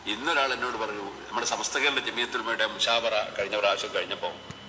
ഇന്നൊരാൾ എന്നോട് പറഞ്ഞു നമ്മുടെ സമസ്ത കേരള ജമിയത്തുൽമയുടെ മുഷാവറ കഴിഞ്ഞ പ്രാവശ്യം കഴിഞ്ഞപ്പോൾ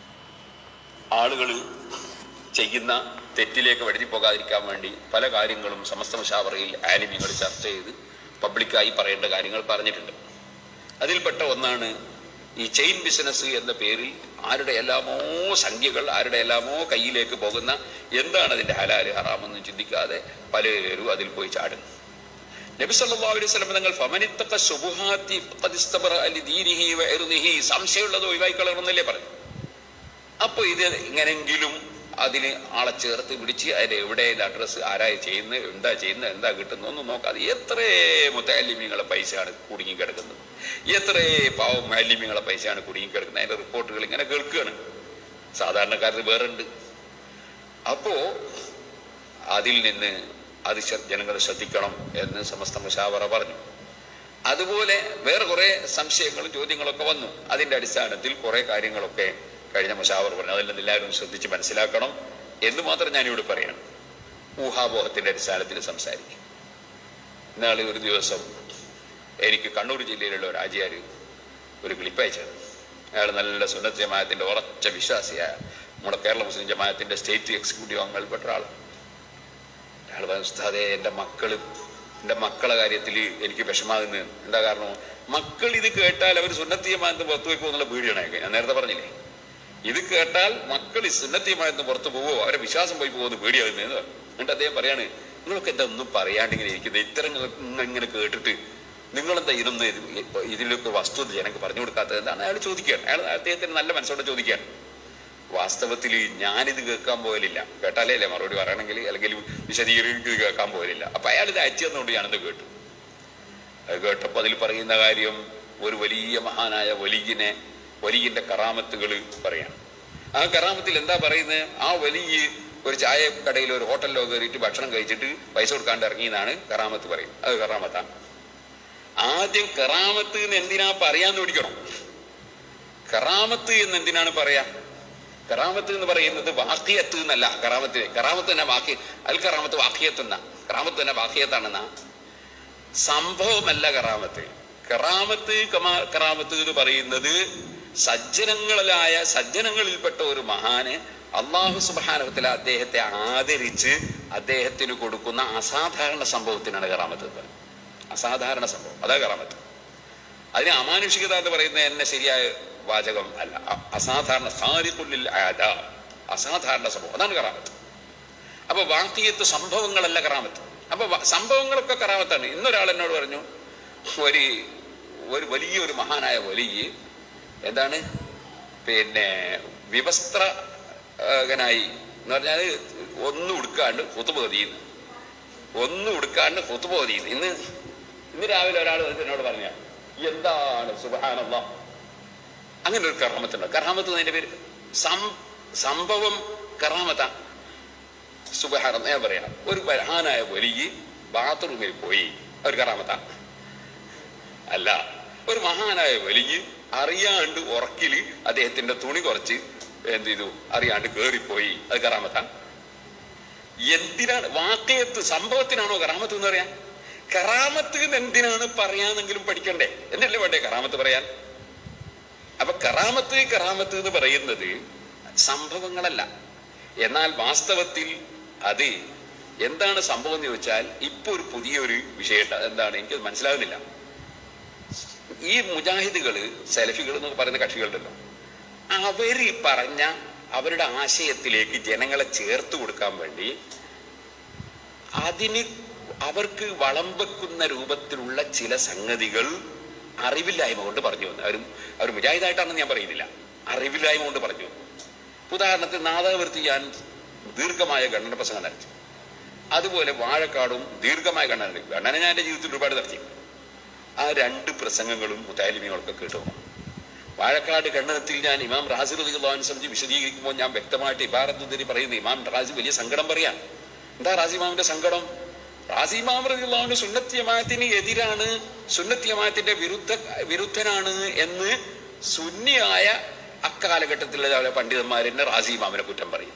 ആളുകൾ ചെയ്യുന്ന തെറ്റിലേക്ക് വഴുതി പോകാതിരിക്കാൻ വേണ്ടി പല കാര്യങ്ങളും സമസ്ത മുഷാവറയിൽ ആലിമ്യങ്ങൾ ചർച്ച ചെയ്ത് പബ്ലിക്കായി പറയേണ്ട കാര്യങ്ങൾ പറഞ്ഞിട്ടുണ്ട് അതിൽപ്പെട്ട ഒന്നാണ് ഈ ചെയിൻ ബിസിനസ് എന്ന പേരിൽ ആരുടെ എല്ലാമോ സംഖ്യകൾ ആരുടെ എല്ലാമോ കയ്യിലേക്ക് പോകുന്ന എന്താണ് അതിന്റെ ഹലാല് ഹറാമെന്ന് ചിന്തിക്കാതെ പലരും അതിൽ പോയി ചാടുന്നു നബി സല്ലല്ലാഹു അലൈഹി വസല്ലം തങ്ങൾ ഫമനിത്തഖ ശുബുഹാത്തി ഖദ് ഇസ്തബറ ലിദീനിഹി വഇർദിഹി സംശയമുള്ളത് ഒഴിവായി കളയണമെന്നല്ലേ പറഞ്ഞു അപ്പൊ ഇത് എങ്ങനെങ്കിലും അതിന് ആളെ ചേർത്ത് പിടിച്ച് അതിന് എവിടെ അഡ്രസ്സ് ആരായി ചെയ്യുന്നത് എന്താ ചെയ്യുന്നത് എന്താ കിട്ടുന്നത് ഒന്നും നോക്കാതെ എത്രേ മുത്താലിമ്യങ്ങളെ പൈസയാണ് കുടുങ്ങി കിടക്കുന്നത് എത്രേ പാവം മാലിന്യങ്ങളെ പൈസയാണ് കുടുങ്ങി കിടക്കുന്നത് അതിന്റെ റിപ്പോർട്ടുകൾ ഇങ്ങനെ കേൾക്കുകയാണ് സാധാരണക്കാരത് വേറെ ഉണ്ട് അപ്പോ അതിൽ നിന്ന് അത് ജനങ്ങൾ ശ്രദ്ധിക്കണം എന്ന് സമസ്ത മുഷാവറ പറഞ്ഞു അതുപോലെ വേറെ കുറെ സംശയങ്ങളും ചോദ്യങ്ങളൊക്കെ വന്നു അതിന്റെ അടിസ്ഥാനത്തിൽ കുറെ കാര്യങ്ങളൊക്കെ കഴിഞ്ഞ മുഷാവർ പറഞ്ഞു അതെല്ലാം എല്ലാവരും ശ്രദ്ധിച്ച് മനസ്സിലാക്കണം എന്ന് മാത്രം ഞാനിവിടെ പറയണം ഊഹാബോഹത്തിന്റെ അടിസ്ഥാനത്തിൽ സംസാരിക്കും ഇന്നാളെ ഒരു ദിവസം എനിക്ക് കണ്ണൂർ ജില്ലയിലുള്ള ഒരു ആചാര്യ ഒരു ക്ലിപ്പ് അയച്ചത് അയാൾ നല്ല സുന്നത്ത് ജമാഅത്തിന്റെ ഉറച്ച വിശ്വാസിയായ നമ്മുടെ കേരള മുസ്ലിം ജമാഅത്തിന്റെ സ്റ്റേറ്റ് എക്സിക്യൂട്ടീവ് അംഗങ്ങളിൽപ്പെട്ട ഒരാൾ അയാൾ പറഞ്ഞു ഉസ്താദേ എൻ്റെ മക്കള് എൻ്റെ മക്കളെ കാര്യത്തിൽ എനിക്ക് വിഷമാകുന്നത് എന്താ കാരണം മക്കൾ ഇത് കേട്ടാൽ അവർ സുന്നത്തീയമായെന്ന് പുറത്തു പോയി പോകുന്നുള്ള പേടിയാണ് അയാൾക്ക് ഞാൻ നേരത്തെ പറഞ്ഞില്ലേ ഇത് കേട്ടാൽ മക്കൾ ഈ സുന്നത്തീയമായെന്ന് പുറത്തു പോവോ അവരെ വിശ്വാസം പോയി പോകുന്നത് പേടിയാകുന്നത് എന്നിട്ട് അദ്ദേഹം പറയാണ് നിങ്ങളൊക്കെ എന്താ ഒന്നും പറയാണ്ടിങ്ങനെ ഇരിക്കുന്നത് ഇത്തരം ഇങ്ങ- ഇങ്ങനെ കേട്ടിട്ട് നിങ്ങളെന്താ ഇതൊന്നും ഇത് ഇതിലൊക്കെ വസ്തുത ജനങ്ങൾക്ക് പറഞ്ഞു കൊടുക്കാത്തത് എന്താണ് അയാൾ ചോദിക്കുകയാണ് അയാൾ അദ്ദേഹത്തിന് നല്ല മനസ്സോടെ ചോദിക്കുകയാണ് വാസ്തവത്തിൽ ഞാനിത് കേൾക്കാൻ പോകലില്ല കേട്ടാലേ അല്ലേ മറുപടി പറയണമെങ്കിൽ അല്ലെങ്കിൽ വിശദീകരിച്ച് ഇത് കേൾക്കാൻ പോകലില്ല അപ്പൊ അയാൾ ഇത് അയച്ചു തന്നുകൊണ്ട് ഞാനത് കേട്ടു അത് കേട്ടപ്പോൾ അതിൽ പറയുന്ന കാര്യം ഒരു വലിയ മഹാനായ വലിയനെ വലിയന്റെ കറാമത്തുകൾ പറയാണ് ആ കറാമത്തിൽ എന്താ പറയുന്നത് ആ വലിയ ഒരു ചായ കടയിൽ ഒരു ഹോട്ടലിലോ കയറിയിട്ട് ഭക്ഷണം കഴിച്ചിട്ട് പൈസ കൊടുക്കാണ്ട് ഇറങ്ങിയെന്നാണ് കറാമത്ത് പറയുന്നത് അത് കറാമത്താണ് ആദ്യം കറാമത്ത് എന്ന് എന്തിനാ പറയാന്ന് പിടിക്കണം കറാമത്ത് എന്ന് എന്തിനാണ് പറയാ കറാമത്ത് എന്ന് പറയുന്നത് വാക്കിയത്ത് എന്നല്ല കറാമത്ത് കറാമത്ത് തന്നെ വാക്യ അൽ കറാമത്ത് വാക്കിയത്ത് എന്നാ കറാമത്ത് തന്നെ വാക്കിയത്താണെന്നാ സംഭവമല്ല കറാമത്ത് കറാമത്ത് കമാ കറാമത്ത് എന്ന് പറയുന്നത് സജ്ജനങ്ങളിലായ സജ്ജനങ്ങളിൽപ്പെട്ട ഒരു മഹാന് അള്ളാഹു സുബാനവത്തിൽ അദ്ദേഹത്തെ ആദരിച്ച് അദ്ദേഹത്തിന് കൊടുക്കുന്ന അസാധാരണ സംഭവത്തിനാണ് കറാമത്ത് എന്ന് പറയുന്നത് അസാധാരണ സംഭവം അതാ കറാമത്ത് അതിന് അമാനുഷികത എന്ന് പറയുന്നത് എന്നെ ശരിയായ വാചകം അല്ല അ- അസാധാരണ സാരിക്കുള്ളിൽ ആദ അസാധാരണ സംഭവം അതാണ് കറാമത്ത് അപ്പൊ വാക്യത്ത് സംഭവങ്ങളല്ല കറാമത്ത് അപ്പൊ വ- സംഭവങ്ങളൊക്കെ കറാമത്താണ് ഇന്നൊരാൾ എന്നോട് പറഞ്ഞു ഒരു ഒരു വലിയൊരു മഹാനായ വലിയ എന്താണ് പിന്നെ വിവസ്ത്രകനായി എന്ന് പറഞ്ഞാൽ ഒന്നും ഉടുക്കാണ്ട് കുത്തുപോതിന്ന് ഒന്നും ഉടുക്കാണ്ട് കുത്തുപോതിന്ന് ഇന്ന് ഇന്ന് രാവിലെ ഒരാൾ വന്നിട്ട് എന്നോട് പറഞ്ഞ എന്താണ് സുബാനല്ല അങ്ങനെ ഒരു കറാമത്തുണ്ട് കറാമത്ത് എന്നതിന്റെ പേര് സം- സംഭവം കറാമത്താ സുബഹാനം ഞാൻ പറയാം ഒരു മഹാനായ വലിയ ബാത്റൂമിൽ പോയി ഒരു കറാമത്താ അല്ല ഒരു മഹാനായ വലിയ അറിയാണ്ട് ഉറക്കില് അദ്ദേഹത്തിന്റെ തുണി കുറച്ച് എന്ത് ചെയ്തു അറിയാണ്ട് കേറിപ്പോയി അത് കറാമത്താ എന്തിനാണ് വാക്കയത്ത് സംഭവത്തിനാണോ കറാമത്ത് എന്ന് പറയാൻ കറാമത്ത് എന്ന് എന്തിനാണ് പറയാന്നെങ്കിലും പഠിക്കണ്ടേ എന്നല്ലേ വേണ്ടേ കറാമത്ത് പറയാൻ അപ്പൊ കറാമത്ത് കറാമത്ത് എന്ന് പറയുന്നത് സംഭവങ്ങളല്ല എന്നാൽ വാസ്തവത്തിൽ അത് എന്താണ് സംഭവം എന്ന് ചോദിച്ചാൽ ഇപ്പൊ ഒരു പുതിയൊരു വിഷയം എന്താണ് എനിക്ക് മനസ്സിലാകുന്നില്ല ഈ മുജാഹിദുകള് സെലഫികൾ എന്നൊക്കെ പറയുന്ന കക്ഷികളുണ്ടല്ലോ അവര് പറഞ്ഞ അവരുടെ ആശയത്തിലേക്ക് ജനങ്ങളെ ചേർത്ത് കൊടുക്കാൻ വേണ്ടി അതിന് അവർക്ക് വളം വെക്കുന്ന രൂപത്തിലുള്ള ചില സംഗതികൾ അറിവില്ലായ്മ കൊണ്ട് പറഞ്ഞു വന്നു അവരും അവർ മുജാഹിദായിട്ടാണെന്ന് ഞാൻ പറയുന്നില്ല അറിവില്ലായ്മ കൊണ്ട് പറഞ്ഞു വന്നു. ഉദാഹരണത്തിന് നാദാവൃത്തി ഞാൻ ദീർഘമായ ഖണ്ഡന പ്രസംഗം നടത്തി അതുപോലെ വാഴക്കാടും ദീർഘമായ ഖണ്ഡന നടത്തി. ഖണ്ഡന ഞാൻ എൻ്റെ ജീവിതത്തിൽ ഒരുപാട് നടത്തി ആ രണ്ട് പ്രസംഗങ്ങളും മുത്താലിമികളൊക്കെ കേട്ടു വാഴക്കാട് ഖണ്ഡനത്തിൽ ഞാൻ ഇമാം റാസി റളിയല്ലാഹു സംബന്ധിച്ച് വിശദീകരിക്കുമ്പോൾ ഞാൻ വ്യക്തമായിട്ട് ഇബാറത്തുദ്ദീനി പറയുന്നു ഇമാം റാസി വലിയ സങ്കടം പറയാം എന്താ റാസി ഇമാമിന്റെ സങ്കടം റാസി ഇമാം റളിയല്ലാഹു സുന്നത്ത് ജമാഅത്തിന് എതിരാണ് സുന്നത്ത് ജമാഅത്തിന്റെ വിരുദ്ധ വിരുദ്ധനാണ് എന്ന് സുന്നിയായ അക്കാലഘട്ടത്തിലെ പണ്ഡിതന്മാർ തന്നെ റാസി ഇമാമിനെ കുറ്റം പറയും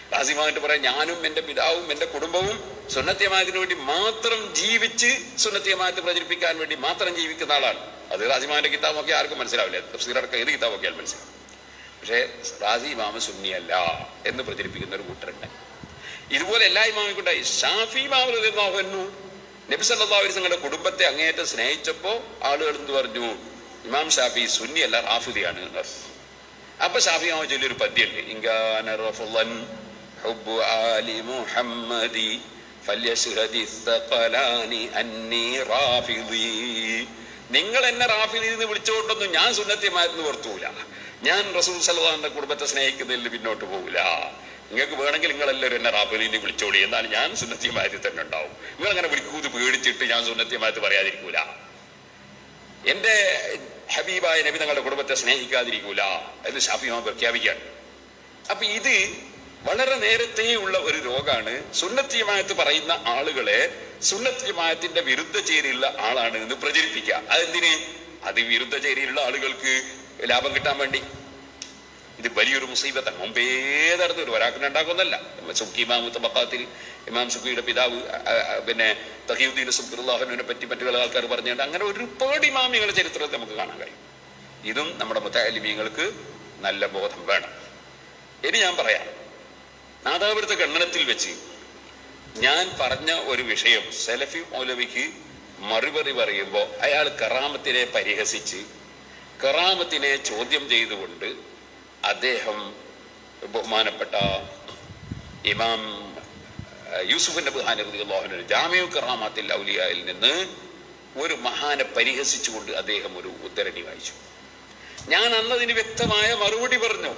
റാസിമായിട്ട് പറയാം ഞാനും എൻ്റെ പിതാവും എൻ്റെ കുടുംബവും സുന്നത്യമായതിനു വേണ്ടി മാത്രം ജീവിച്ച് സുന്നത്യമായിട്ട് പ്രചരിപ്പിക്കാൻ വേണ്ടി മാത്രം ജീവിക്കുന്ന ആളാണ് അത് റാസിമാന്റെ കിതാബൊക്കെ ആർക്കും മനസ്സിലാവില്ല തഫ്സീറടക്കം ഏത് കിതാബൊക്കെയാൽ മനസ്സിലാവും പക്ഷേ റാസി ഇമാമ സുന്നിയല്ല എന്ന് പ്രചരിപ്പിക്കുന്ന ഒരു കൂട്ടരുണ്ട് ഇതുപോലെ എല്ലാ ഇമാമിക്കുണ്ടായി ഷാഫി മാമു നബി സല്ലല്ലാഹു അലൈഹി തങ്ങളുടെ കുടുംബത്തെ അങ്ങേയറ്റം സ്നേഹിച്ചപ്പോ ആളുകൾ എന്ത് പറഞ്ഞു ഇമാം ഷാഫി സുന്നിയല്ല റാഫിദിയാണ് എന്ന് പറഞ്ഞു അപ്പൊ ഷാഫി മാമ ചൊല്ലിയൊരു പദ്യമുണ്ട് ഇങ്കാന റഫളൻ ഹുബ്ബു ആലി മുഹമ്മദി ഫല്യശ്ഹദി ثقلانി അന്നി റാഫിദി നിങ്ങൾ എന്നെ റാഫിദി എന്ന് വിളിച്ചുകൊണ്ടൊന്നും ഞാൻ സുന്നത്യമായിരുന്നു പുറത്തൂല ഞാൻ റസൂൽ സല്ലല്ലാഹുവിന്റെ കുടുംബത്തെ സ്നേഹിക്കുന്നതിൽ പിന്നോട്ട് പോകില്ല നിങ്ങൾക്ക് വേണമെങ്കിൽ നിങ്ങളെല്ലാവരും എന്നെ റാഫിദിനെ വിളിച്ചോളി എന്നാൽ ഞാൻ സുന്നത്യമായത്തിൽ തന്നെ ഉണ്ടാവും നിങ്ങൾ അങ്ങനെ വിളിക്കൂത് പേടിച്ചിട്ട് ഞാൻ സുന്നത്യമായത് പറയാതിരിക്കൂല എന്റെ ഹബീബായ നബി തങ്ങളുടെ കുടുംബത്തെ സ്നേഹിക്കാതിരിക്കൂല എന്ന് ഷാഫിമാൻ പ്രഖ്യാപിക്കുകയാണ് അപ്പൊ ഇത് വളരെ നേരത്തെ ഉള്ള ഒരു രോഗാണ് സുന്നത്തിയമായത്ത് പറയുന്ന ആളുകളെ സുന്നത്തിയമായത്തിന്റെ വിരുദ്ധ ചേരിയുള്ള ആളാണ് എന്ന് പ്രചരിപ്പിക്കുക അതെന്തിന് അത് വിരുദ്ധ ചേരിയിലുള്ള ആളുകൾക്ക് ലാഭം കിട്ടാൻ വേണ്ടി ഇത് വലിയൊരു മുസീബത്താണ് മുമ്പേ നടന്ന ഒരു ഒരാൾക്ക് ഉണ്ടാക്കുന്നല്ല സുഖി ഇമാം തബക്കാത്തിൽ ഇമാം സുഖിയുടെ പിതാവ് ആ, ആ, പിന്നെ തഹീദ്ദീൻ സുബ്ദുല്ലാഹുവിനെ പറ്റി മറ്റു പല ആൾക്കാർ പറഞ്ഞുകൊണ്ട് അങ്ങനെ ഒരുപാട് ഇമാമികളുടെ ചരിത്രത്തിൽ നമുക്ക് കാണാൻ കഴിയും ഇതും നമ്മുടെ മുത്താലിമീങ്ങൾക്ക് നല്ല ബോധം വേണം ഇനി ഞാൻ പറയാം നാദാപുരത്തെ ഗണ്ണനത്തിൽ വെച്ച് ഞാൻ പറഞ്ഞ ഒരു വിഷയം സെലഫി മൗലവിക്ക് മറുപടി പറയുമ്പോൾ അയാൾ കറാമത്തിനെ പരിഹസിച്ച് കറാമത്തിനെ ചോദ്യം ചെയ്തുകൊണ്ട് അദ്ദേഹം ബഹുമാനപ്പെട്ട ഇമാം അഹ്, യൂസുഫ് നബി ഹാനു ജാമ്യു കറാമത്തിൽ ഔലിയായിൽ നിന്ന് ഒരു മഹാനെ പരിഹസിച്ചുകൊണ്ട് അദ്ദേഹം ഒരു ഉദ്ധരണി വായിച്ചു ഞാൻ അന്നതിന് വ്യക്തമായ മറുപടി പറഞ്ഞു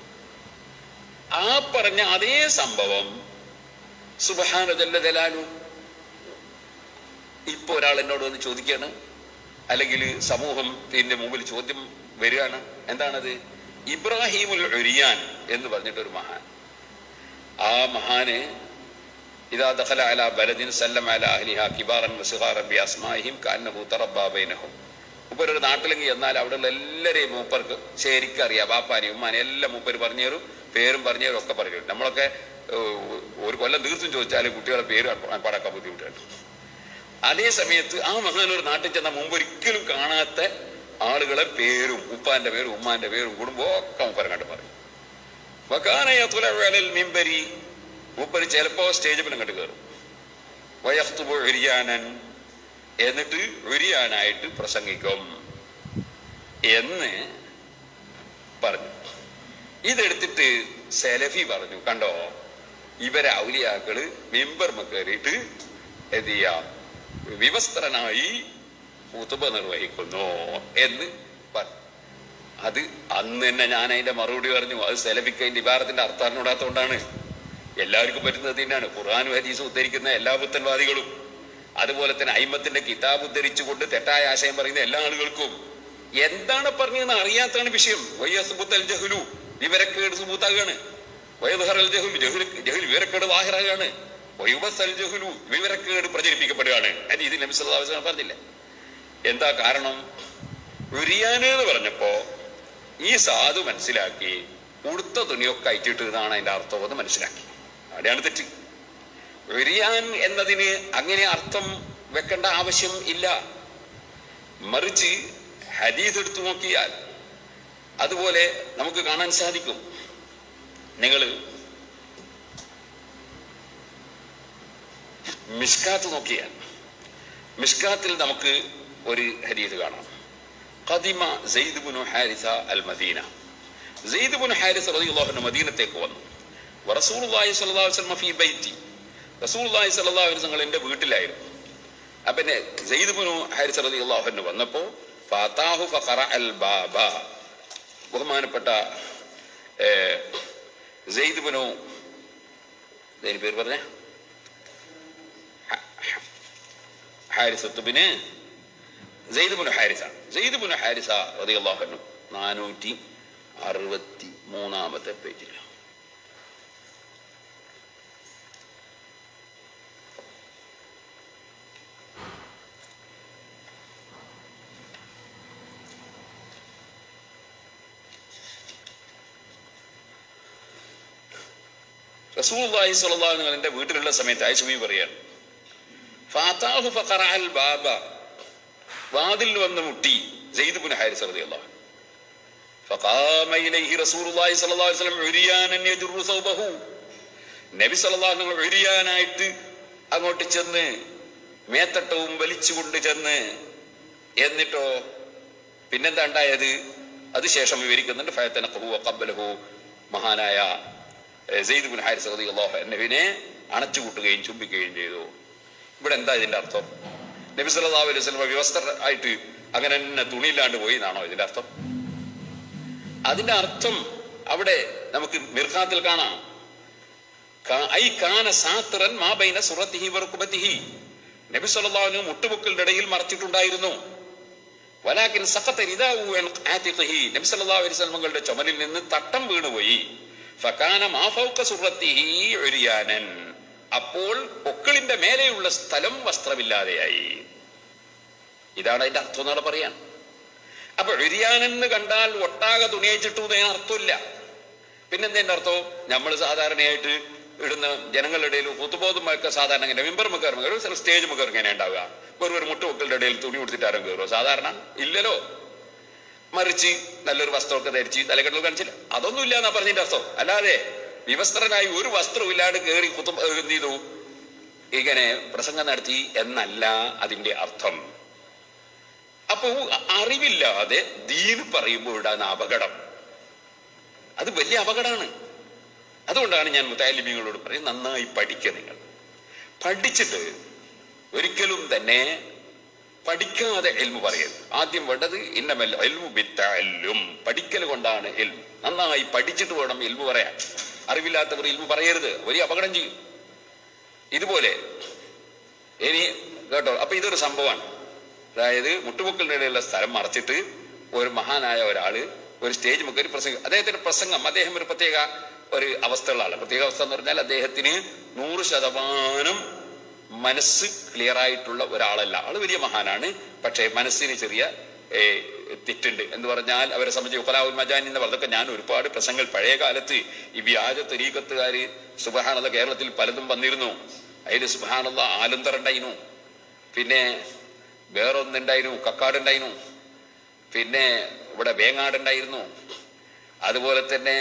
ആ പറഞ്ഞ അതേ സംഭവം സുബഹാന ജല്ല ജലാലു ഇപ്പൊ ഒരാൾ എന്നോട് വന്ന് ചോദിക്കാണ് അല്ലെങ്കിൽ സമൂഹം ഇതിന്റെ മുമ്പിൽ ചോദ്യം വരികയാണ് എന്താണത് ഇബ്രാഹിമുൽ ഉരിയാൻ എന്ന് പറഞ്ഞിട്ടൊരു മഹാൻ ആ മഹാന് ഇതാ ദഖല അല ബലദിൻ സല്ലം അല അഹ്ലിഹ കിബാറൻ വസിഹാറൻ ബി അസ്മാഹിം കാന്നഹു തറബ്ബാ ബൈനഹും മൂപ്പർ ഒരു നാട്ടിലെങ്കിൽ എന്നാൽ അവിടെയുള്ള എല്ലാവരെയും മൂപ്പർക്ക് ശരിക്കും അറിയാം ബാപ്പാനെയും ഉമ്മാനെയും എല്ലാം മൂപ്പര് പറഞ്ഞു തരും പേരും പറഞ്ഞു തരും ഒക്കെ പറഞ്ഞു തരും നമ്മളൊക്കെ ഏഹ്, ഒരു കൊല്ലം തീർത്തും ചോദിച്ചാൽ കുട്ടികളെ പേര് പടക്കാൻ ബുദ്ധിമുട്ടാണ് അതേ സമയത്ത് ആ മഹാൻ ഒരു നാട്ടിൽ ചെന്ന മുമ്പ് ഒരിക്കലും കാണാത്ത ആളുകളെ പേരും ഉപ്പാന്റെ പേരും ഉമ്മാന്റെ പേരും കുടുംബവും ഒക്കെ മൂപ്പരം കണ്ട് പറയും വക്കാനയ തുലവലൽ മിമ്പരി മൂപ്പര് ചിലപ്പോ സ്റ്റേജിൽ അങ്ങോട്ട് കയറും വയസ്തുബോ എരിയാനൻ എന്നിട്ട് ഉരിയാനായിട്ട് പ്രസംഗിക്കും എന്ന് പറഞ്ഞു ഇതെടുത്തിട്ട് സെലഫി പറഞ്ഞു കണ്ടോ ഇവരെ ഔലിയാക്കള് മെമ്പർമ കയറിയിട്ട് എന്ത് ചെയ്യാം വിവസ്ത്രനായി കുത്തുബ നിർവഹിക്കുന്നു എന്ന് പറഞ്ഞു അത് അന്ന് തന്നെ ഞാൻ അതിന്റെ മറുപടി പറഞ്ഞു അത് സെലഫിക്ക് അതിന്റെ ഇബാറത്തിന്റെ അർത്ഥം അറിഞ്ഞൂടാത്തോണ്ടാണ് എല്ലാവർക്കും പറ്റുന്നത് തന്നെയാണ് ഖുർആാനും ഹദീസും ഉദ്ധരിക്കുന്ന എല്ലാ പുത്തൻവാദികളും അതുപോലെ തന്നെ അയിമത്തിന്റെ കിതാബ് ഉദ്ധരിച്ചുകൊണ്ട് തെറ്റായ ആശയം പറയുന്ന എല്ലാ ആളുകൾക്കും എന്താണ് പറഞ്ഞതെന്ന് അറിയാത്താണ് വിഷയം വയ്യസുബുത്തൽ ജഹുലു വിവരക്കേട് സുബൂത്താകുകയാണ് വയദ്ഹറൽ ജഹുലു ജഹുൽ ജഹുൽ വിവരക്കേട് വാഹിറാകുകയാണ് വയുബസൽ ജഹുലു വിവരക്കേട് പ്രചരിപ്പിക്കപ്പെടുകയാണ് അത് ഇത് നബി സല്ലല്ലാഹു അലൈഹി വസല്ലം പറഞ്ഞില്ല എന്താ കാരണം ഉരിയാന് എന്ന് പറഞ്ഞപ്പോ ഈ സാധു മനസ്സിലാക്കി ഉടുത്ത തുണിയൊക്കെ അയച്ചിട്ട് എന്നാണ് അതിന്റെ അർത്ഥം എന്ന് മനസ്സിലാക്കി അവിടെയാണ് തെറ്റ് ഉരിയാൻ എന്നതിന് അങ്ങനെ അർത്ഥം വെക്കേണ്ട ആവശ്യം ഇല്ല മറിച്ച് ഹദീസ് എടുത്തു നോക്കിയാൽ അതുപോലെ നമുക്ക് കാണാൻ സാധിക്കും നിങ്ങൾ മിസ്കാത്ത് നോക്കിയാൽ മിസ്കാത്തിൽ നമുക്ക് ഒരു ഹദീസ് കാണാം ഖദിമ Zaid bin Haritha al Medina Zaid bin Haritha റളിയല്ലാഹു അൻഹു മദീനത്തേക്ക് വന്നു റസൂലുള്ളാഹി സ്വല്ലല്ലാഹു അലൈഹി വസല്ലം ഫീ ബൈത്തി റസൂലുള്ളാഹി സ്വല്ലല്ലാഹു അലൈഹി വസല്ലം എൻ്റെ വീട്ടിലായിരുന്നു അപ്പം പിന്നെ സെയ്ദ് ബിനു ഹാരിസ റളിയല്ലാഹു അൻഹു വന്നപ്പോൾ ഫാതാഹു ഫഖറ അൽ ബാബ ബഹുമാനപ്പെട്ട ഏഹ്, സെയ്ദ് ബിനു ഇതിന് പേര് പറഞ്ഞേ ഹാരിസത്തുബിന് Syed bin ഹാരിസ Syed bin Haritha റളിയല്ലാഹു അൻഹു നാനൂറ്റി അറുപത്തി മൂന്നാമത്തെ പേജിൽ റസൂലുള്ളാഹി സ്വല്ലല്ലാഹു അലൈഹി വസല്ലം വീട്ടിലുള്ള സമയത്ത് ആയിഷബി പറയാണ് ഫാത്താഹു ഫഖറഅൽ ബാബ വാതിൽ വന്ന് മുട്ടി സെയ്ദ് ബിൻ ഹാരിസ് റളിയല്ലാഹു അൻഹു فقام إليه رسول الله صلى الله عليه وسلم عريانا يجر ثوبه നബി സല്ലല്ലാഹു അലൈഹി വസല്ലം ഉരിയാനായിട്ട് അങ്ങോട്ട് ചെന്ന് മേത്തട്ടവും വലിച്ചുകൊണ്ട് ചെന്ന് എന്നിട്ടോ പിന്നെന്താ ഉണ്ടായത് അതിശേഷം വിവരിക്കുന്നുണ്ട് ഫയത്തനഖഹു വഖബ്ബലഹു മഹാനായ ഏഹ്, സെയ്ദ് ബിൻ ഹാരിസ് റളിയല്ലാഹു അൻഹുവിനെ അണച്ചുകൂട്ടുകയും ചുംബിക്കുകയും ചെയ്തു ഇവിടെ എന്താ ഇതിന്റെ അർത്ഥം നബി സല്ലല്ലാഹു അലൈഹി വസല്ലം വ്യവസ്ഥ ആയിട്ട് അങ്ങനെ തന്നെ തുണിയില്ലാണ്ട് പോയി എന്നാണോ ഇതിന്റെ അർത്ഥം അതിന്റെ അർത്ഥം അവിടെ നമുക്ക് മിർഖാത്തിൽ കാണാം കാ- ഐ കാന സാത്തിറൻ മാ ബൈന സുറത്തിഹി വറുക്കുബത്തിഹി നബി സല്ലല്ലാഹു അലൈഹി വസല്ലം മുട്ടുമുക്കളുടെ ഇടയിൽ മറച്ചിട്ടുണ്ടായിരുന്നു വലാകിൻ സഖത റിദാഉ അൻ ആതിഖിഹി നബി സല്ലല്ലാഹു അലൈഹി വസല്ലമകളുടെ ചുമലിൽ നിന്ന് തട്ടം വീണുപോയി ഫകാന മാ ഫൗക സുറത്തിഹി ഉരിയാനൻ അപ്പോൾ പൊക്കിളിന്റെ മേലെയുള്ള സ്ഥലം വസ്ത്രമില്ലാതെയായി ഇതാണ് അതിന്റെ അർത്ഥം എന്നാണ് പറയാൻ അപ്പൊ ഉരിയാനെന്ന് കണ്ടാൽ ഒട്ടാകെ തുണിയച്ചിട്ടു എന്നതിന് അർത്ഥമില്ല പിന്നെന്തേന്റെ അർത്ഥം നമ്മൾ സാധാരണയായിട്ട് ഇടുന്ന ജനങ്ങളുടെ ഇടയിൽ കുത്തുബോധമൊക്കെ സാധാരണ ഇങ്ങനെ മിമ്പർമ കയറുമ്പോൾ കയറും ചില സ്റ്റേജ് കയറും ഇങ്ങനെ ഉണ്ടാവുക വെറും ഒരു മുട്ടുമക്കളുടെ ഇടയിൽ തുണി കൊടുത്തിട്ട് ആരും കയറുമോ സാധാരണ ഇല്ലല്ലോ മറിച്ച് നല്ലൊരു വസ്ത്രമൊക്കെ ധരിച്ച് തലക്കെട്ടിൽ കാണിച്ചില്ല അതൊന്നും ഇല്ല എന്നാ പറഞ്ഞതിന്റെ അർത്ഥം അല്ലാതെ വിവസ്ത്രനായി ഒരു വസ്ത്രവും ഇല്ലാണ്ട് കയറി കുത്തു എന്ത് ചെയ്തു ഇങ്ങനെ പ്രസംഗം നടത്തി എന്നല്ല അതിന്റെ അർത്ഥം അപ്പോ അറിവില്ലാതെ ദീന് പറയുമ്പോൾ ഉണ്ടാകുന്ന അപകടം അത് വലിയ അപകടമാണ് അതുകൊണ്ടാണ് ഞാൻ മുത്താലിമികളോട് പറയും നന്നായി പഠിക്കുക നിങ്ങൾ പഠിച്ചിട്ട് ഒരിക്കലും തന്നെ പഠിക്കാതെ എൽമു പറയരുത് ആദ്യം വേണ്ടത് ഇന്നമല്ല എൽമു ബിത്തല്ലും പഠിക്കൽ കൊണ്ടാണ് എൽമു നന്നായി പഠിച്ചിട്ട് വേണം എൽമു പറയാൻ അറിവില്ലാത്തവർ എൽമു പറയരുത് വലിയ അപകടം ചെയ്യും ഇതുപോലെ ഇനി കേട്ടോ അപ്പൊ ഇതൊരു സംഭവമാണ് അതായത് മുട്ടുമുക്കളുടെ ഇടയിലുള്ള സ്ഥലം മറച്ചിട്ട് ഒരു മഹാനായ ഒരാള് ഒരു സ്റ്റേജ് മുക്ക് ഒരു പ്രസംഗം അദ്ദേഹത്തിന്റെ പ്രസംഗം അദ്ദേഹം ഒരു പ്രത്യേക ഒരു അവസ്ഥയുള്ള ആളാണ് പ്രത്യേക അവസ്ഥ എന്ന് പറഞ്ഞാൽ അദ്ദേഹത്തിന് നൂറ് ശതമാനം മനസ്സ് ക്ലിയർ ആയിട്ടുള്ള ഒരാളല്ല ആള് വലിയ മഹാനാണ് പക്ഷേ മനസ്സിന് ചെറിയ ഏ, തെറ്റുണ്ട് എന്ന് പറഞ്ഞാൽ അവരെ സംബന്ധിച്ച് ഉപ്പലാവുൽ മജാൻ എന്ന് പറഞ്ഞതൊക്കെ ഞാൻ ഒരുപാട് പ്രസംഗങ്ങൾ പഴയ കാലത്ത് ഈ വ്യാജ തെരീക്കത്തുകാര് സുബഹാനത കേരളത്തിൽ പലതും വന്നിരുന്നു അതിൽ സുബഹാനുള്ള ആലന്തറുണ്ടായിരുന്നു പിന്നെ വേറൊന്നുണ്ടായിരുന്നു കക്കാടുണ്ടായിരുന്നു പിന്നെ ഇവിടെ വേങ്ങാടുണ്ടായിരുന്നു അതുപോലെ തന്നെ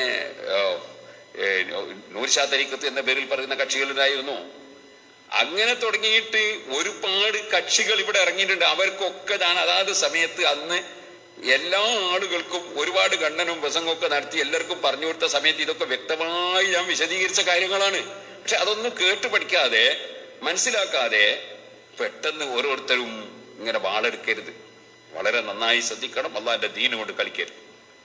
നൂർഷാ തരീക്കത്ത് എന്ന പേരിൽ പറയുന്ന കക്ഷികളുണ്ടായിരുന്നു അങ്ങനെ തുടങ്ങിയിട്ട് ഒരുപാട് കക്ഷികൾ ഇവിടെ ഇറങ്ങിയിട്ടുണ്ട് അവർക്കൊക്കെ ഞാൻ അതാത് സമയത്ത് അന്ന് എല്ലാ ആളുകൾക്കും ഒരുപാട് ഖണ്ഡനവും പ്രസംഗമൊക്കെ നടത്തി എല്ലാവർക്കും പറഞ്ഞു കൊടുത്ത സമയത്ത് ഇതൊക്കെ വ്യക്തമായി ഞാൻ വിശദീകരിച്ച കാര്യങ്ങളാണ് പക്ഷെ അതൊന്നും കേട്ട് പഠിക്കാതെ മനസ്സിലാക്കാതെ പെട്ടെന്ന് ഓരോരുത്തരും ഇങ്ങനെ വാളെടുക്കരുത് വളരെ നന്നായി ശ്രദ്ധിക്കണം അള്ളാന്റെ ദീനുകൊണ്ട് കളിക്കരുത്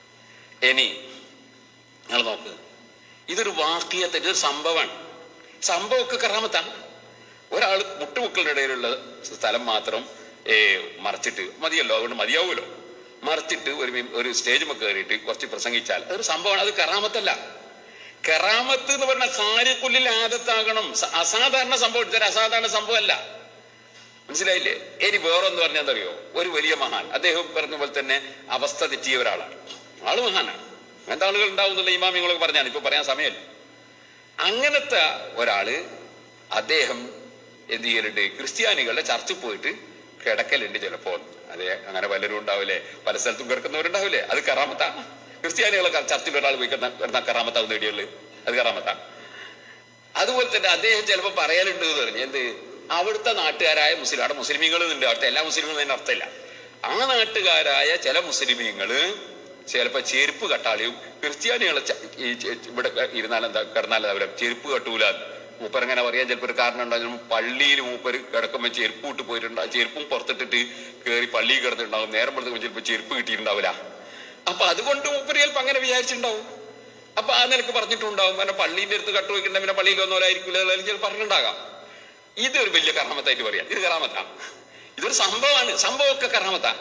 ഇനി നിങ്ങൾ നോക്ക് ഇതൊരു വാക്യത്തെ ഇതൊരു സംഭവമാണ് സംഭവമൊക്കെ കറാമത്താണ് ഒരാൾ മുട്ടുമുക്കളുടെ ഇടയിലുള്ള സ്ഥലം മാത്രം ഏ, മറച്ചിട്ട് മതിയല്ലോ അതുകൊണ്ട് മതിയാവുമല്ലോ മറച്ചിട്ട് ഒരു മി- ഒരു സ്റ്റേജ് കയറിയിട്ട് കുറച്ച് പ്രസംഗിച്ചാൽ അതൊരു സംഭവമാണ് അത് കറാമത്തല്ല കറാമത്ത് എന്ന് പറഞ്ഞ കാര്യക്കുള്ളിൽ ആദത്താകണം സ- അസാധാരണ സംഭവം ഇതൊരു അസാധാരണ സംഭവമല്ല മനസ്സിലായില്ലേ ഇനി വേറൊന്ന് പറഞ്ഞാൽ അറിയോ ഒരു വലിയ മഹാൻ അദ്ദേഹം പറഞ്ഞ പോലെ തന്നെ അവസ്ഥ തെറ്റിയ ഒരാളാണ് ആള് മഹാനാണ് അങ്ങനത്തെ ആളുകൾ ഉണ്ടാവുന്നില്ല ഇമാമിങ്ങളൊക്കെ പറഞ്ഞാണ് ഇപ്പൊ പറയാൻ സമയമല്ല അങ്ങനത്തെ ഒരാള് അദ്ദേഹം എന്ത് ചെയ്യലുണ്ട് ക്രിസ്ത്യാനികളുടെ ചർച്ചിൽ പോയിട്ട് കിടക്കലുണ്ട് ചിലപ്പോ അതെ അങ്ങനെ പലരും ഉണ്ടാവില്ലേ പല സ്ഥലത്തും കിടക്കുന്നവരുണ്ടാവില്ലേ അത് കറാമത്താ ക്രിസ്ത്യാനികളെ ചർച്ചിൽ ഒരാൾ പോയി കിടന്ന കിടന്ന കറാമത്താവും നേടിയുള്ളു അത് കറാമത്താ അതുപോലെ തന്നെ അദ്ദേഹം ചിലപ്പോൾ പറയാനുണ്ട് എന്ന് പറഞ്ഞു എന്ത് അവിടുത്തെ നാട്ടുകാരായ മുസ്ലിം അവിടെ മുസ്ലിമീങ്ങൾ ഉണ്ട് അവിടുത്തെ എല്ലാ മുസ്ലിങ്ങളും അതിന് അർത്ഥമില്ല ആ നാട്ടുകാരായ ചില മുസ്ലിമീങ്ങള് ചിലപ്പോ ചെരുപ്പ് കട്ടാളിയും ക്രിസ്ത്യാനികളെ ച- ഈ ചെ- ഇവിടെ ഇരുന്നാൽ എന്താ കിടന്നാൽ അവരെ ചെരുപ്പ് കട്ടൂല മൂപ്പർ അങ്ങനെ പറയാൻ ചിലപ്പോൾ ഒരു കാരണം ഉണ്ടാകും പള്ളിയിൽ മൂപ്പർ കിടക്കുമ്പോൾ ചെരുപ്പ് വിട്ട് പോയിട്ടുണ്ടാവും ചെരുപ്പും പുറത്തിട്ടിട്ട് കയറി പള്ളിയിൽ കിടന്നിട്ടുണ്ടാവും നേരം പുറത്ത് ചിലപ്പോൾ ചെരുപ്പ് കിട്ടിയിട്ടുണ്ടാവില്ല അപ്പൊ അതുകൊണ്ട് മൂപ്പര് ചിലപ്പോൾ അങ്ങനെ വിചാരിച്ചിട്ടുണ്ടാവും അപ്പൊ ആ നിലക്ക് പറഞ്ഞിട്ടുണ്ടാവും പിന്നെ പള്ളീന്റെ അടുത്ത് കട്ട് വയ്ക്കണ്ട പിന്നെ പള്ളിയിൽ ഒന്നോലായിരിക്കില്ല ചിലപ്പോൾ പറഞ്ഞിട്ടുണ്ടാകാം ഇതൊരു വലിയ കറാമത്തായിട്ട് പറയാം ഇത് കറാമത്താ ഇതൊരു സംഭവമാണ് സംഭവമൊക്കെ കറാമത്താ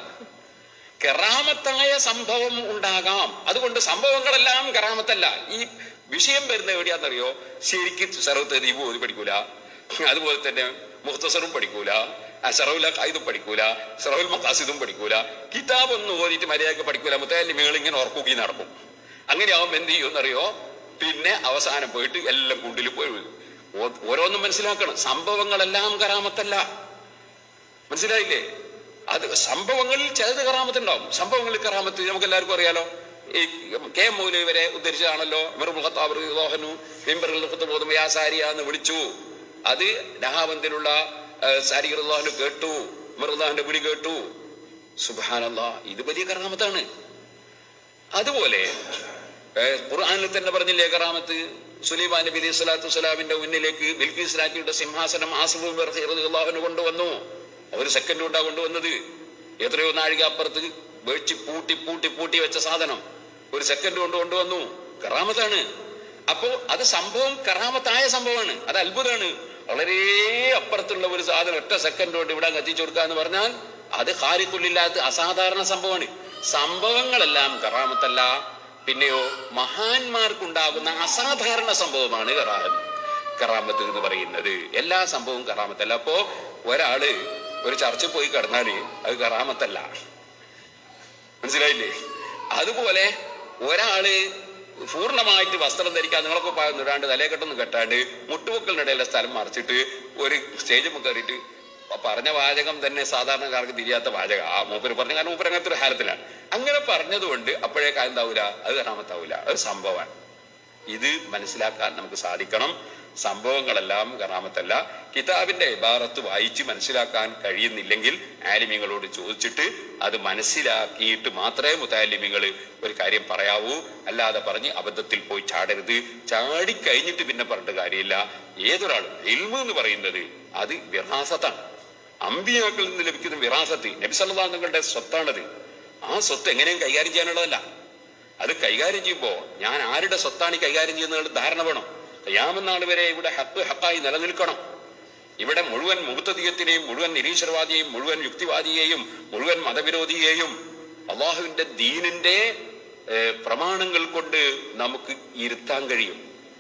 കറാമത്തായ സംഭവം ഉണ്ടാകാം അതുകൊണ്ട് സംഭവങ്ങളെല്ലാം കറാമത്തല്ല ഈ വിഷയം വരുന്ന എവിടെയാണെന്നറിയോ ശരിക്കും സർവത്ത് ദീപ് ഓതി പഠിക്കൂല അതുപോലെ തന്നെ മുഖത്തസറും പഠിക്കൂല അഷറവുല ഇതും പഠിക്കൂല ഷറവുൽ മക്കാസിദും പഠിക്കൂല കിതാബ് ഒന്നും ഓതിയിട്ട് മര്യാദക്ക് പഠിക്കൂല മുത്തലിമികൾ ഇങ്ങനെ ഉറക്കൂക്കി നടക്കും അങ്ങനെയാവുമ്പോ എന്ത് ചെയ്യുമെന്നറിയോ പിന്നെ അവസാനം പോയിട്ട് എല്ലാം കുണ്ടിൽ പോയി വീഴും. ഓ- ഓരോന്നും മനസ്സിലാക്കണം സംഭവങ്ങളെല്ലാം കറാമത്തല്ല മനസ്സിലായില്ലേ അത് സംഭവങ്ങളിൽ ചിലത് കറാമത്തുണ്ടാവും സംഭവങ്ങളിൽ കറാമത്ത് നമുക്ക് എല്ലാവർക്കും അറിയാലോ ഈ കെ എം മൗലവി വരെ ഉദ്ധരിച്ചതാണല്ലോ മെറുമുഖത്താബുഹനു മെമ്പറിൽ ബോധം യാസാരിയ എന്ന് വിളിച്ചു അത് നഹാബന്തിലുള്ള സാരിഹുല്ലാഹനു കേട്ടു മെറുല്ലാഹിന്റെ വിളി കേട്ടു സുബാനല്ലാ ഇത് വലിയ കറാമത്താണ് അതുപോലെ ഏഹ്, ഖുർആനിൽ തന്നെ പറഞ്ഞില്ലേ കറാമത്ത് സുലൈമാൻ നബി അലൈഹി സ്വലാത്തു വസ്സലാമിന്റെ മുന്നിലേക്ക് ബിൽക്കീസ് രാജ്ഞിയുടെ സിംഹാസനം ആസുബു അള്ളാഹുന് കൊണ്ടുവന്നു ഒരു സെക്കൻഡ് കൊണ്ടാ കൊണ്ടുവന്നത് എത്രയോ നാഴിക അപ്പുറത്ത് വെച്ച് പൂട്ടി പൂട്ടി പൂട്ടി വെച്ച സാധനം ഒരു സെക്കൻഡ് കൊണ്ട് കൊണ്ടുവന്നു കറാമത്താണ് അപ്പോ അത് സംഭവം കറാമത്തായ സംഭവമാണ് അത് അത്ഭുതമാണ് വളരെ അപ്പുറത്തുള്ള ഒരു സാധനം ഒറ്റ സെക്കൻഡ് കൊണ്ട് ഇവിടെ എത്തിച്ചു കൊടുക്കുക എന്ന് പറഞ്ഞാൽ അത് ഹാരിക്കുള്ളില്ലാത്ത അസാധാരണ സംഭവമാണ് സംഭവങ്ങളെല്ലാം കറാമത്തല്ല പിന്നെയോ മഹാന്മാർക്കുണ്ടാകുന്ന അസാധാരണ സംഭവമാണ് കറാമത്ത് കറാമത്ത് എന്ന് പറയുന്നത് എല്ലാ സംഭവവും കറാമത്തല്ല അപ്പോ ഒരാള് ഒരു ചർച്ചിൽ പോയി കിടന്നാല് അത് കറാമത്തല്ല മനസ്സിലായില്ലേ അതുപോലെ ഒരാള് പൂർണ്ണമായിട്ട് വസ്ത്രം ധരിക്കാൻ നിങ്ങളൊക്കെ പറയുന്നു രണ്ട് തലയെക്കെട്ടൊന്നും കെട്ടാണ്ട് മുട്ടുപൊക്കളുടെ ഇടയിലെ സ്ഥലം മറിച്ചിട്ട് ഒരു സ്റ്റേജ് കയറിയിട്ട് പറഞ്ഞ വാചകം തന്നെ സാധാരണക്കാർക്ക് തിരിയാത്ത വാചകം ആ മൂപ്പര് പറഞ്ഞു കാരണം മൂപ്പര് അങ്ങനത്തെ ഒരു ഹാരത്തിലാണ് അങ്ങനെ പറഞ്ഞതുകൊണ്ട് അപ്പോഴേക്ക് എന്താവൂല അത് കറാമത്താവൂല അത് സംഭവമാണ് ഇത് മനസ്സിലാക്കാൻ നമുക്ക് സാധിക്കണം സംഭവങ്ങളെല്ലാം കറാമത്തല്ല കിതാബിന്റെ ഇബാറത്ത് വായിച്ച് മനസ്സിലാക്കാൻ കഴിയുന്നില്ലെങ്കിൽ ആലിമ്യങ്ങളോട് ചോദിച്ചിട്ട് അത് മനസ്സിലാക്കിയിട്ട് മാത്രമേ മുത്താലിമ്യങ്ങൾ ഒരു കാര്യം പറയാവൂ അല്ലാതെ പറഞ്ഞ് അബദ്ധത്തിൽ പോയി ചാടരുത് ചാടി കഴിഞ്ഞിട്ട് പിന്നെ പറഞ്ഞിട്ട് കാര്യമില്ല ഏതൊരാളും എൽമ എന്ന് പറയുന്നത് അത് വിറാസത്താണ് അമ്പിയാക്കളിൽ നിന്ന് ലഭിക്കുന്ന വിറാസത്ത് നബി സല്ലല്ലാഹു അലൈഹി തങ്ങളുടെ സ്വത്താണത് ആ സ്വത്ത് എങ്ങനെയും കൈകാര്യം ചെയ്യാനുള്ളതല്ല അത് കൈകാര്യം ചെയ്യുമ്പോൾ ഞാൻ ആരുടെ സ്വത്താണ് ഈ കൈകാര്യം ചെയ്യുന്നത് ധാരണ വേണം കയ്യാമെന്നാൾ വരെ ഇവിടെ ഹക്ക് ഹക്കായി നിലനിൽക്കണം ഇവിടെ മുഴുവൻ മുഹത്തദീയത്തിനെയും മുഴുവൻ നിരീശ്വരവാദിയെയും മുഴുവൻ യുക്തിവാദിയെയും മുഴുവൻ മതവിരോധിയെയും അള്ളാഹുവിന്റെ ദീനിന്റെ ഏഹ്, പ്രമാണങ്ങൾ കൊണ്ട് നമുക്ക് ഇരുത്താൻ കഴിയും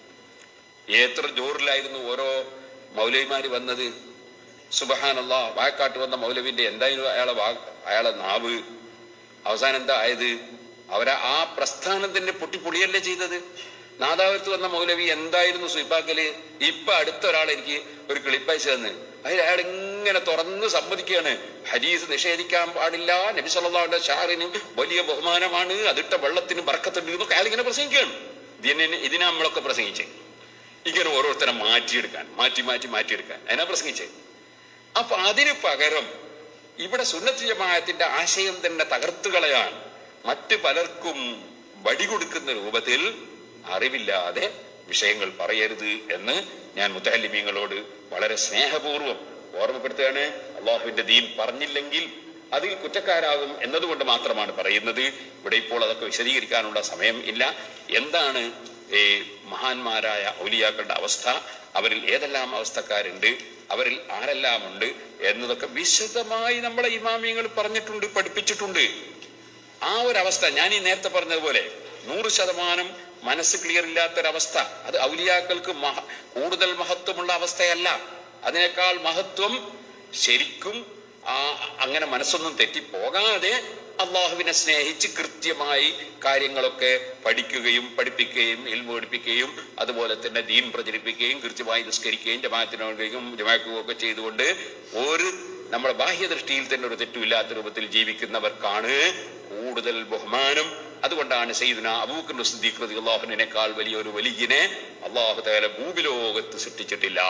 എത്ര ജോറിലായിരുന്നു ഓരോ മൗലവിമാര് വന്നത് സുബഹാനല്ല വായക്കാട്ട് വന്ന മൗലവിന്റെ എന്തായിരുന്നു അയാളെ വാ അയാളെ നാവ് അവസാനം എന്താ ആയത് അവരെ ആ പ്രസ്ഥാനത്തിന്റെ പൊട്ടിപ്പൊളിയല്ലേ ചെയ്തത് നാദാവത്ത് വന്ന മൗലവി എന്തായിരുന്നു സുയിപ്പാക്കല് ഇപ്പൊ അടുത്ത ഒരാൾ എനിക്ക് ഒരു കിളിപ്പയച്ചു തന്ന് അതിൽ അയാൾ ഇങ്ങനെ തുറന്ന് സമ്മതിക്കുകയാണ് ഹരീസ് നിഷേധിക്കാൻ പാടില്ല നബി സല്ലല്ലാഹുവിന്റെ ഷാറിന് വലിയ ബഹുമാനമാണ് അതിട്ട വെള്ളത്തിന് ബർക്കത്തുണ്ട് എന്നൊക്കെ അയാൾ ഇങ്ങനെ പ്രസംഗിക്കുകയാണ് ഇതിനെ ഇതിനെ നമ്മളൊക്കെ പ്രസംഗിച്ചേ ഇങ്ങനെ ഓരോരുത്തരെ മാറ്റിയെടുക്കാൻ മാറ്റി മാറ്റി മാറ്റിയെടുക്കാൻ അതിനാ പ്രസംഗിച്ചേ അപ്പൊ അതിന് പകരം ഇവിടെ സുന്നത്ത് ജമാഅത്തിന്റെ ആശയം തന്നെ തകർത്തു കളയാൻ മറ്റു പലർക്കും വടി കൊടുക്കുന്ന രൂപത്തിൽ അറിവില്ലാതെ വിഷയങ്ങൾ പറയരുത് എന്ന് ഞാൻ മുത്തലിമീങ്ങളോട് വളരെ സ്നേഹപൂർവ്വം ഓർമ്മപ്പെടുത്തുകയാണ് അള്ളാഹുവിന്റെ ദീൻ പറഞ്ഞില്ലെങ്കിൽ അതിൽ കുറ്റക്കാരാകും എന്നതുകൊണ്ട് മാത്രമാണ് പറയുന്നത് ഇവിടെ ഇപ്പോൾ അതൊക്കെ വിശദീകരിക്കാനുള്ള സമയം ഇല്ല എന്താണ് ഈ മഹാന്മാരായ ഔലിയാക്കളുടെ അവസ്ഥ അവരിൽ ഏതെല്ലാം അവസ്ഥക്കാരുണ്ട് അവരിൽ ആരെല്ലാം ഉണ്ട് എന്നതൊക്കെ വിശദമായി നമ്മളെ ഇമാമിയങ്ങൾ പറഞ്ഞിട്ടുണ്ട് പഠിപ്പിച്ചിട്ടുണ്ട് ആ ഒരു അവസ്ഥ ഞാൻ ഈ നേരത്തെ പറഞ്ഞതുപോലെ നൂറ് ശതമാനം മനസ്സ് ക്ലിയർ ഇല്ലാത്തൊരവസ്ഥ അത് ഔലിയാക്കൾക്ക് മഹ കൂടുതൽ മഹത്വമുള്ള അവസ്ഥയല്ല അതിനേക്കാൾ മഹത്വം ശരിക്കും ആ അങ്ങനെ മനസ്സൊന്നും തെറ്റിപ്പോകാതെ അള്ളാഹുവിനെ സ്നേഹിച്ച് കൃത്യമായി കാര്യങ്ങളൊക്കെ പഠിക്കുകയും പഠിപ്പിക്കുകയും ഇൽമ പഠിപ്പിക്കുകയും അതുപോലെ തന്നെ ദീൻ പ്രചരിപ്പിക്കുകയും കൃത്യമായി നിസ്കരിക്കുകയും ജമാഅത്തിനോടുകയും ജമാക്കുകയും ഒക്കെ ചെയ്തുകൊണ്ട് ഒരു നമ്മുടെ ബാഹ്യദൃഷ്ടിയിൽ തന്നെ ഒരു തെറ്റുമില്ലാത്ത രൂപത്തിൽ ജീവിക്കുന്നവർക്കാണ് കൂടുതൽ ബഹുമാനം അതുകൊണ്ടാണ് സയ്യിദുന അബൂക്കർ സിദ്ദീഖ് റതി അള്ളാഹുവിനേക്കാൾ വലിയൊരു വലിയനെ അള്ളാഹു തആല ഭൂമിലോകത്ത് സൃഷ്ടിച്ചിട്ടില്ല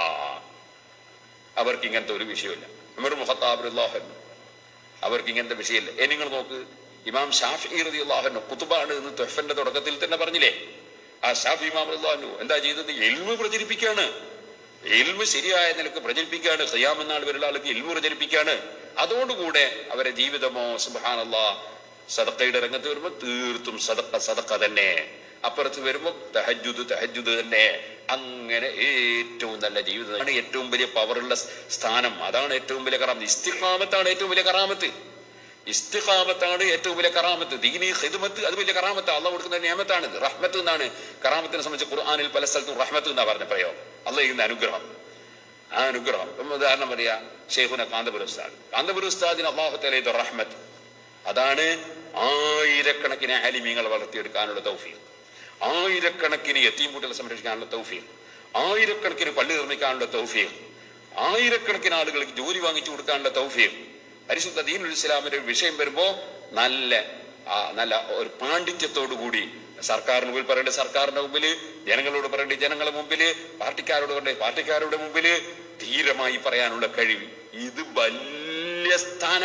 അവർക്ക് ഇങ്ങനത്തെ ഒരു വിഷയമില്ല ഉമർ മുഹത്താബ് അള്ളാഹു അവർക്ക് ഇങ്ങനത്തെ വിഷയമില്ല ഏ നിങ്ങൾ നോക്ക് ഇമാം ഷാഫി റതി അള്ളാഹു കുത്തുബാണ് എന്ന് തൊഫന്റെ തുടക്കത്തിൽ തന്നെ പറഞ്ഞില്ലേ ആ ഷാഫി ഇമാം അള്ളാഹു എന്താ ചെയ്തത് എൽമ് പ്രചരിപ്പിക്കുകയാണ് എൽമ് ശരിയായ നിലക്ക് പ്രചരിപ്പിക്കുകയാണ് സയ്യാമെന്നാൾ വരുന്ന ആൾക്ക് എൽമ് പ്രചരിപ്പിക്കുകയാണ് അതോടുകൂടെ അവരെ ജീവിതമോ സുബാനല്ലാ സദക്കയുടെ രംഗത്ത് വരുമ്പോൾ തീർത്തും സദക്ക സദക്ക തന്നെ അപ്പുറത്ത് വരുമ്പോൾ തഹജുദ് തഹജുദ് തന്നെ അങ്ങനെ ഏറ്റവും നല്ല ജീവിതമാണ് ഏറ്റവും വലിയ പവറുള്ള സ്ഥാനം അതാണ് ഏറ്റവും വലിയ കറാമത്ത് ഇസ്തിഖാമത്താണ് ഏറ്റവും വലിയ കറാമത്ത് ഇസ്തിഖാമത്താണ് ഏറ്റവും വലിയ കറാമത്ത് ദീനി ഹിദ്മത്ത് അത് വലിയ കറാമത്ത് അള്ള കൊടുക്കുന്ന നിയമത്താണ് ഇത്. റഹ്മത്ത് എന്നാണ് കറാമത്തിനെ സംബന്ധിച്ച് ഖുർആാനിൽ പല സ്ഥലത്തും റഹ്മത്ത് എന്നാ പറഞ്ഞ പ്രയോഗം അള്ള ചെയ്യുന്ന അനുഗ്രഹം ആ അനുഗ്രഹം ഇപ്പം ഉദാഹരണം പറയാ ഷെയ്ഖുന കാന്തപുര ഉസ്താദ് കാന്തപുര ഉസ്താദിന് അള്ളാഹുത്തല ഇത് റഹ്മത്ത് അതാണ് ആയിരക്കണക്കിന് ആലിമീങ്ങൾ വളർത്തിയെടുക്കാനുള്ള തൗഫീഖ് ആയിരക്കണക്കിന് എത്തിയും കുട്ടികളെ സംരക്ഷിക്കാനുള്ള തൗഫീഖ് ആയിരക്കണക്കിന് പള്ളി നിർമ്മിക്കാനുള്ള തൗഫീഖ് ആയിരക്കണക്കിന് ആളുകൾക്ക് ജോലി വാങ്ങിച്ചു കൊടുക്കാനുള്ള തൗഫീഖ് പരിശുദ്ധ ദീനുൽ ഇസ്ലാമിന്റെ ഒരു വിഷയം വരുമ്പോ നല്ല ആ, നല്ല ഒരു പാണ്ഡിത്യത്തോടു കൂടി സർക്കാരിന് മുമ്പിൽ പറയേണ്ടത് സർക്കാരിന്റെ മുമ്പിൽ ജനങ്ങളോട് പറയേണ്ടത് ജനങ്ങളുടെ മുമ്പിൽ പാർട്ടിക്കാരോട് പറയേണ്ടത് പാർട്ടിക്കാരുടെ മുമ്പിൽ ധീരമായി പറയാനുള്ള കഴിവ് ഇത് വലിയ സ്ഥാന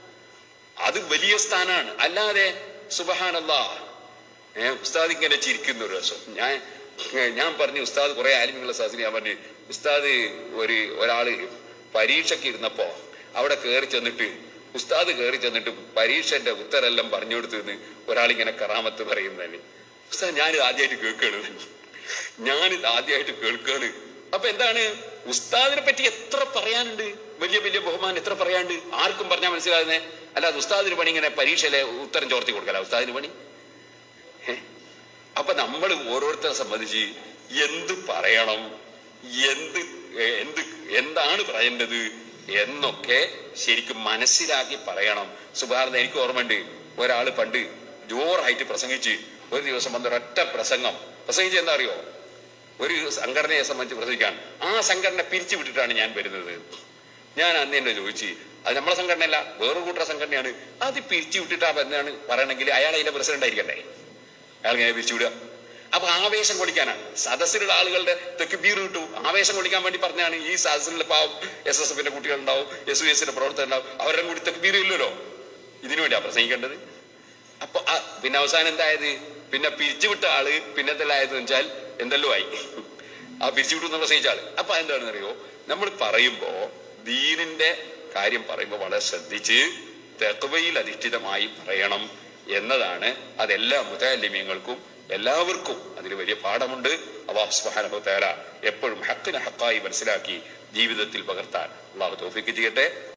അത് വലിയ സ്ഥാനാണ് അല്ലാതെ സുബഹാനല്ലാ ഏ, ഉസ്താദ് ഇങ്ങനെ ചിരിക്കുന്ന ഒരു രസം ഞാൻ ഏ, ഞാൻ പറഞ്ഞു ഉസ്താദ് കുറെ ആലിമികളുടെ സാഹചര്യം ഞാൻ പറഞ്ഞു ഉസ്താദ് ഒരു ഒരാള് പരീക്ഷയ്ക്ക് ഇരുന്നപ്പോ അവിടെ കയറി ചെന്നിട്ട് ഉസ്താദ് കയറി ചെന്നിട്ട് പരീക്ഷന്റെ ഉത്തരെല്ലാം പറഞ്ഞു കൊടുത്തെന്ന് ഒരാളിങ്ങനെ കറാമത്ത് പറയുന്നതിന് ഉസ്താദ് ഞാനിത് ആദ്യമായിട്ട് കേൾക്കുകയാണ് ഞാനിത് ആദ്യമായിട്ട് കേൾക്കുകയാണ് അപ്പൊ എന്താണ് ഉസ്താദിനെ പറ്റി എത്ര പറയാനുണ്ട് വലിയ വലിയ ബഹുമാനം എത്ര പറയാനുണ്ട് ആർക്കും പറഞ്ഞാൽ മനസ്സിലാകുന്നേ അല്ലാതെ ഉസ്താദിന് പണി ഇങ്ങനെ പരീക്ഷയിലെ ഉത്തരം ചോർത്തി കൊടുക്കല ഉസ്താദിന് പണി ഏ? അപ്പൊ നമ്മൾ ഓരോരുത്തരെ സംബന്ധിച്ച് എന്ത് പറയണം എന്ത് ഏ, എന്ത് എന്താണ് പറയേണ്ടത് എന്നൊക്കെ ശരിക്കും മനസ്സിലാക്കി പറയണം സുഭാരത എനിക്ക് ഓർമ്മയുണ്ട് ഒരാള് പണ്ട് ജോറായിട്ട് പ്രസംഗിച്ച് ഒരു ദിവസം വന്ന ഒരൊറ്റ പ്രസംഗം പ്രസംഗിച്ച് എന്താ അറിയോ ഒരു സംഘടനയെ സംബന്ധിച്ച് പ്രസംഗിക്കാൻ ആ സംഘടന പിരിച്ചു വിട്ടിട്ടാണ് ഞാൻ വരുന്നത് ഞാൻ അന്ന് എന്നെ ചോദിച്ചു അത് നമ്മളെ സംഘടനയല്ല വേറൊരു കൂട്ടര സംഘടനയാണ് അത് പിരിച്ചു വിട്ടിട്ടാ എന്നാണ് പറയണമെങ്കിൽ അയാൾ അതിന്റെ പ്രസിഡന്റ് ആയിരിക്കണ്ടേ അയാൾ ഇങ്ങനെ പിരിച്ചു വിടുക അപ്പൊ ആവേശം കൊള്ളിക്കാനാണ് സദസ്സിലുള്ള ആളുകളുടെ തെക്കുബീർ കിട്ടും ആവേശം കൊള്ളിക്കാൻ വേണ്ടി പറഞ്ഞാണ് ഈ സദസ്സിലുള്ള പാവം എസ് എസ് എഫിന്റെ കുട്ടികളുണ്ടാവും എസ് യു എസിന്റെ പ്രവർത്തകരുണ്ടാവും അവരുടെ കൂടി തെക്കുബീർ ഇല്ലല്ലോ ഇതിനു വേണ്ടിയാ പ്രസംഗിക്കേണ്ടത് അപ്പൊ ആ- പിന്നെ അവസാനം എന്തായത് പിന്നെ പിരിച്ചുവിട്ട ആള് പിന്നത്തെല്ലായത് വെച്ചാൽ എന്തെല്ലോ ആയി ആ പിരിച്ചുവിട്ടു എന്ന് പ്രസംഗിച്ച ആള് അപ്പൊ എന്താണെന്ന് അറിയോ നമ്മൾ പറയുമ്പോ ദീനിന്റെ കാര്യം പറയുമ്പോൾ വളരെ ശ്രദ്ധിച്ച് തെക്കുവയിൽ അധിഷ്ഠിതമായി പറയണം എന്നതാണ് അതെല്ലാ മുതാലിമ്യങ്ങൾക്കും എല്ലാവർക്കും അതിൽ വലിയ പാഠമുണ്ട് അള്ളാഹു സുബ്ഹാനഹു തആല എപ്പോഴും ഹക്കിനെ ഹക്കായി മനസ്സിലാക്കി ജീവിതത്തിൽ പകർത്താൻ അള്ളാഹു തോഫിക്ക് ചെയ്യട്ടെ